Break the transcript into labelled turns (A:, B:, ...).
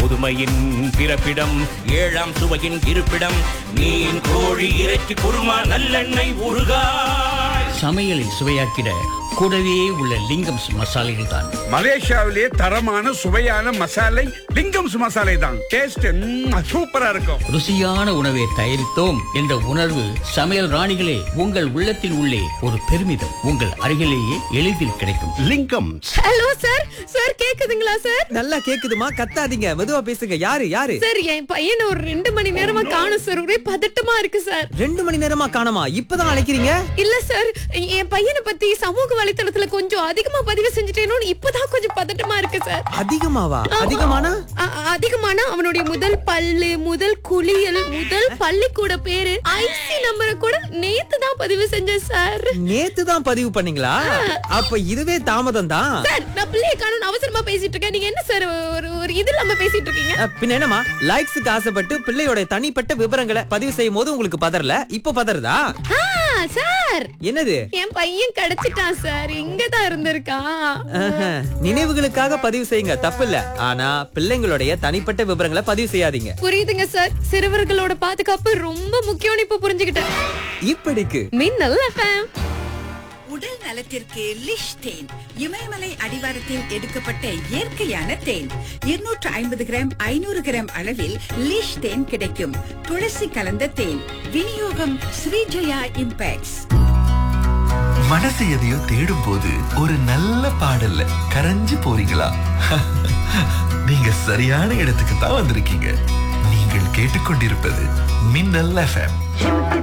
A: புதுமையின் பிறப்பிடம் ஏழாம் சுவையின் இருப்பிடம் மீன் கோழி இறைச்சி குருமா நல்லெண்ணெய் ஊறுகாய்
B: சமையலை சுவையாக்கிட கூடவே உள்ள லிங்கம்ஸ் மசாலைகள் தான்
C: மலேசியாவிலேயே தரமான சுவையான மசாலை லிங்கம்ஸ் மசாலை தான் டேஸ்ட் சூப்பரா இருக்கும்
B: ருசியான உணவை தயாரித்தோம் என்ற உணர்வு சமையல் ராணிகளே உங்கள் உள்ளத்தில் உள்ளே ஒரு பெருமிதம் உங்கள் அருகிலேயே எளிதில் கிடைக்கும்
D: லிங்கம்
E: ஹலோ சார் சார் கேக்குதுங்களா சார்
F: நல்லா கேக்குதுமா கத்தாதீங்க மெதுவா பேசுங்க யாரு யாரு
E: சார் என் பையனை ஒரு ரெண்டு மணி நேரமா காணும் சார் ஒரே பதட்டமா இருக்கு சார்
F: ரெண்டு மணி நேரமா காணோமா இப்பதான் அழைக்கிறீங்க
E: இல்ல சார் என் பையனை பத்தி சமூக வலைத்தளத்துல கொஞ்சம் அதிகமா பதிவு செஞ்சுட்டேனோன்னு இப்பதான் கொஞ்சம் பதட்டமா இருக்கு சார்
F: அதிகமாவா அதிகமானா
E: அ- அ- அதிகமான அவனுடைய முதல் பல்லு முதல் குளியல் முதல் பள்ளிக்கூட பேரு ஐசி நம்பரை கூட நேத்து தான் பதிவு செஞ்சேன் சார்
F: நேத்து தான் பதிவு பண்ணீங்களா அப்ப இதுவே தாமதம் தான்
E: சார் நான் பிள்ளைய காணும் அவசரமா பேசிட்டு இருக்கேன் நீங்க என்ன சார் ஒரு ஒரு இது இல்லாம பேசிட்டு இருக்கீங்க
F: அஹ், பின்ன என்னமா லைக்ஸுக்கு ஆசைப்பட்டு பிள்ளையோட தனிப்பட்ட விவரங்களை பதிவு செய்யும் போது உங்களுக்கு பதறல இப்ப பதறதா
E: ஆ, சார்
F: என்னது
E: என் பையன் கிடைச்சிட்டான் சார் இங்கதான் இருந்திருக்கான்
F: ஆஹா, நினைவுகளுக்காக பதிவு செய்யுங்க தப்பில்ல ஆனா பிள்ளைங்களுடைய தனிப்பட்ட விவரங்களை பதிவு செய்யாதீங்க
E: புரியுதுங்க சார் சிறுவர்களோட பாதுகாப்பு ரொம்ப முக்கியம்னு இப்ப புரிஞ்சுக்கிட்டேன்
F: இப்படிக்கு
E: மின்னல் எஃப்எம்
G: உடல் நலத்திற்கு லிஷ் தேன் இமயமலை அடிவாரத்தில் எடுக்கப்பட்ட இயற்கையான தேன் 250 ஐம்பது கிராம் ஐநூறு கிராம் அளவில் லிஷ் தேன் கிடைக்கும் துளசி கலந்த தேன் விநியோகம் ஸ்ரீஜயா இம்பேக்ட்ஸ்
H: மனசு எதையோ தேடும் போது ஒரு நல்ல பாடல்ல கரைஞ்சு போறீங்களா நீங்க சரியான இடத்துக்கு தான் வந்திருக்கீங்க நீங்கள் கேட்டுக்கொண்டிருப்பது மின்னல் எஃப்எம்